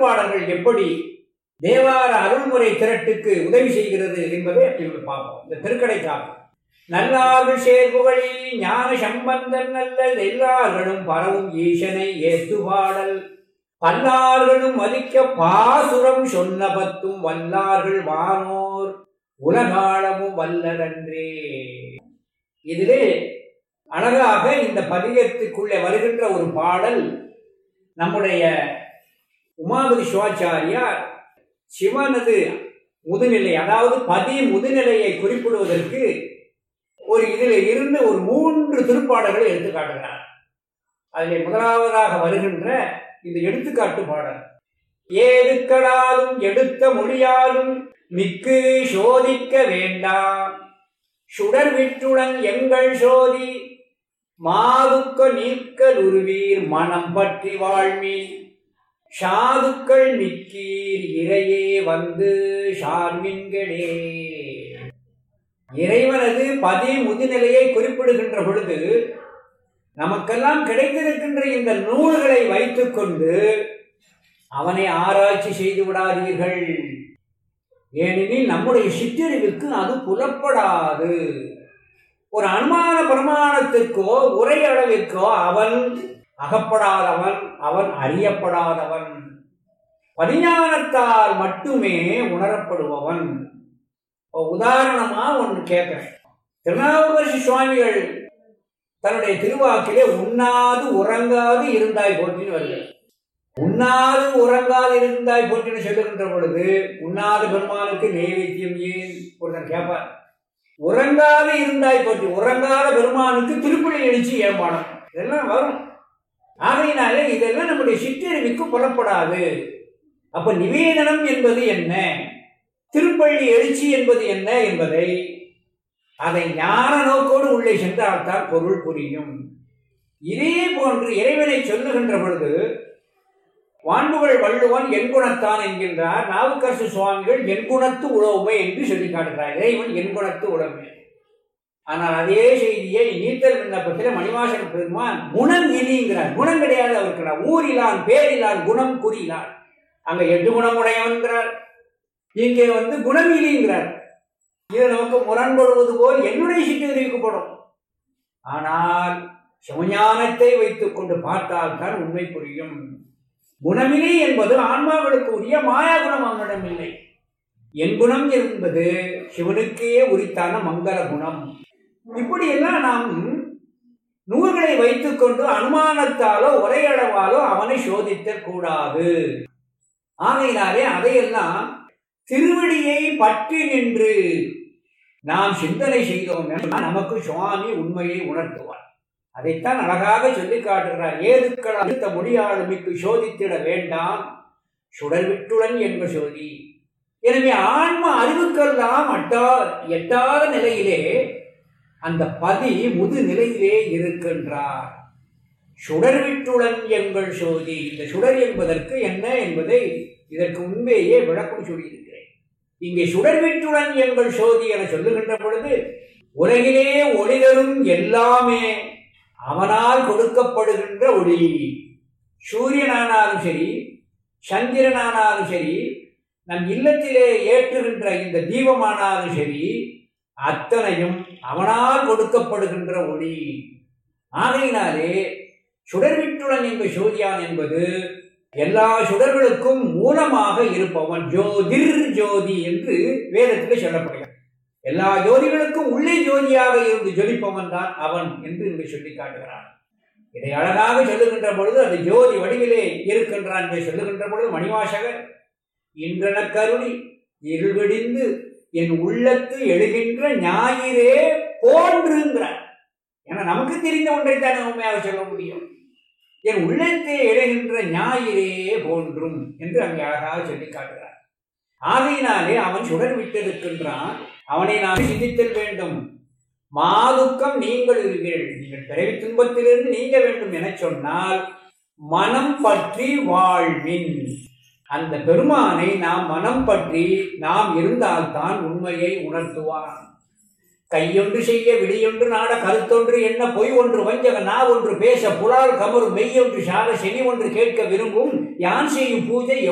திருப்பாடல்கள் எப்படி தேவார அருள்முறை திரட்டுக்கு உதவி செய்கிறது என்பதை இப்ப பார்ப்போம் இந்த திருக்கடைக்காக நல்லார்கள் சேர்புகளில் ஞான சம்பந்தன் நல்ல எல்லார்களும் பரவும் ஈசனை ஏத்து பாடல் பல்லார்களும் மதிக்க பாசுரம் சொன்ன பத்தும் வல்லார்கள் வானோர் உலகாளமும் வல்லரன்றே இதிலே அழகாக இந்த பதிகத்துக்குள்ளே வருகின்ற ஒரு பாடல் நம்முடைய உமாபதி சிவாச்சாரியார் சிவனது முதுநிலை அதாவது பதி முதுநிலையை குறிப்பிடுவதற்கு ஒரு இதில் இருந்து ஒரு மூன்று திருப்பாடல்களை எடுத்து காட்டுகிறார் அதில் முதலாவதாக வருகின்ற இந்த எடுத்துக்காட்டு பாடல் ஏதுக்களாலும் எடுத்த மொழியாலும் மிக்கு சோதிக்க வேண்டாம் சுடர் விற்றுடன் எங்கள் சோதி மாதுக்க நீக்கல் உருவீர் மனம் பற்றி வாழ்மீன் சாதுக்கள் மிக்கீர் இறையே வந்து சார்மின்களே இறைவனது பதி முதுநிலையை குறிப்பிடுகின்ற பொழுது நமக்கெல்லாம் கிடைத்திருக்கின்ற இந்த நூல்களை வைத்துக்கொண்டு அவனை ஆராய்ச்சி செய்து விடாதீர்கள் ஏனெனில் நம்முடைய சிற்றறிவுக்கு அது புலப்படாது ஒரு அனுமான பிரமாணத்திற்கோ உரையளவிற்கோ அவன் அகப்படாதவன் அவன் அறியப்படாதவன் பரிஞானத்தால் மட்டுமே உணரப்படுபவன் உதாரணமா ஒன்று கேட்கிறேன் திருநாவுக்கரசு சுவாமிகள் தன்னுடைய திருவாக்கிலே உண்ணாது உறங்காது இருந்தாய் போற்றின்னு வருகிறது உண்ணாது உறங்காது இருந்தாய் போற்றின்னு சொல்லுகின்ற பொழுது உண்ணாத பெருமானுக்கு நெய்வேத்தியம் ஏன் ஒருத்தன் கேட்பார் உறங்காது இருந்தாய் போற்றி உறங்காத பெருமானுக்கு திருப்பலி எழுச்சி ஏம்பாடம் இதெல்லாம் வரும் ஆகையினாலே இதெல்லாம் நம்முடைய சிற்றறிவுக்கு புலப்படாது அப்ப நிவேதனம் என்பது என்ன திருப்பள்ளி எழுச்சி என்பது என்ன என்பதை அதை ஞான நோக்கோடு உள்ளே சென்றால்தான் பொருள் புரியும் இதே போன்று இறைவனை சொல்லுகின்ற பொழுது வான்புகள் வள்ளுவன் எண்குணத்தான் என்கின்றார் நாவுக்கரசு சுவாமிகள் எண்குணத்து உழவுமை என்று சொல்லி காட்டுகிறார் இறைவன் எண்குணத்து உழவுமை ஆனால் அதே செய்தியை நீத்தல் விண்ணப்பத்தில் மணிவாசன் பெருமான் குணம் இனிங்கிறார் குணம் கிடையாது அவருக்கு ஊரிலான் பேரிலான் குணம் குறியிலான் அங்க எட்டு குணமுடையவன்கிறார் இங்கே வந்து குணம் இலிங்கிறார் இது நமக்கு முரண்படுவது போல் என்னுடைய சிற்றறிவிக்கப்படும் ஆனால் சிவஞானத்தை வைத்துக் கொண்டு பார்த்தால் தான் உண்மை புரியும் குணமிலி என்பது ஆன்மாவுக்கு உரிய மாயா குணம் அவனிடம் இல்லை என் குணம் என்பது சிவனுக்கே உரித்தான மங்கள குணம் இப்படியெல்லாம் நாம் நூல்களை வைத்துக்கொண்டு அனுமானத்தாலோ உரையளவாலோ அவனை சோதித்தல் கூடாது ஆகையினாலே அதையெல்லாம் திருவடியை பற்றி நின்று நாம் சிந்தனை செய்தோம் என்றால் நமக்கு சுவாமி உண்மையை உணர்த்துவார் அதைத்தான் அழகாக சொல்லி காட்டுகிறார் ஏதுக்கள் அடுத்த முடியாளுமைக்கு சோதித்திட வேண்டாம் சுடர் விட்டுடன் என்ப சோதி எனவே ஆன்ம அறிவுக்கெல்லாம் அட்டா எட்டாத நிலையிலே அந்த பதி முது நிலையிலே இருக்கின்றார் சுடர் விட்டுடன் எங்கள் சோதி இந்த சுடர் என்பதற்கு என்ன என்பதை இதற்கு முன்பேயே விளக்கம் சொல்லியிருக்கிறேன் இங்கே சுடர் விட்டுடன் எங்கள் சோதி என சொல்லுகின்ற பொழுது உலகிலே ஒளிதரும் எல்லாமே அவனால் கொடுக்கப்படுகின்ற ஒளி சூரியனானாலும் சரி சந்திரனானாலும் சரி நம் இல்லத்திலே ஏற்றுகின்ற இந்த தீபமானாலும் சரி அத்தனையும் அவனால் கொடுக்கப்படுகின்ற ஒளி ஆகையினாலே சுடர்விட்டுடன் என்ற சோதியான் என்பது எல்லா சுடர்களுக்கும் மூலமாக இருப்பவன் ஜோதிர் ஜோதி என்று வேதத்தில் சொல்லப்படுகிறது எல்லா ஜோதிகளுக்கும் உள்ளே ஜோதியாக இருந்து ஜொலிப்பவன் தான் அவன் என்று இங்கு சொல்லி காட்டுகிறான் இதை அழகாக சொல்லுகின்ற பொழுது அது ஜோதி வடிவிலே இருக்கின்றான் என்று சொல்லுகின்ற பொழுது மணிவாசகர் இன்றன கருணி இருள்விடிந்து என் உள்ளத்து எழுகின்ற ஞாயிறே போன்றுங்கிறார் ஏன்னா நமக்கு தெரிந்த ஒன்றைத்தான் உண்மையாக சொல்ல முடியும் என் உள்ளத்தை எழுகின்ற ஞாயிறே போன்றும் என்று அங்கே அழகாக சொல்லி காட்டுகிறார் ஆகையினாலே அவன் சுடர் விட்டிருக்கின்றான் அவனை நாம் சிந்தித்தல் வேண்டும் மாதுக்கம் நீங்கள் இருக்கிறீர்கள் நீங்கள் பிறவி துன்பத்திலிருந்து நீங்க வேண்டும் என சொன்னால் மனம் பற்றி வாழ்வின் அந்த பெருமானை நாம் மனம் பற்றி நாம் இருந்தால்தான் உண்மையை உணர்த்துவான் கையொன்று செய்ய விழியொன்று நாட கருத்தொன்று என்ன பொய் ஒன்று வஞ்சக நா ஒன்று பேச புலால் கமரும் மெய்யொன்று சார செவி ஒன்று கேட்க விரும்பும் யான் செய்யும் பூஜை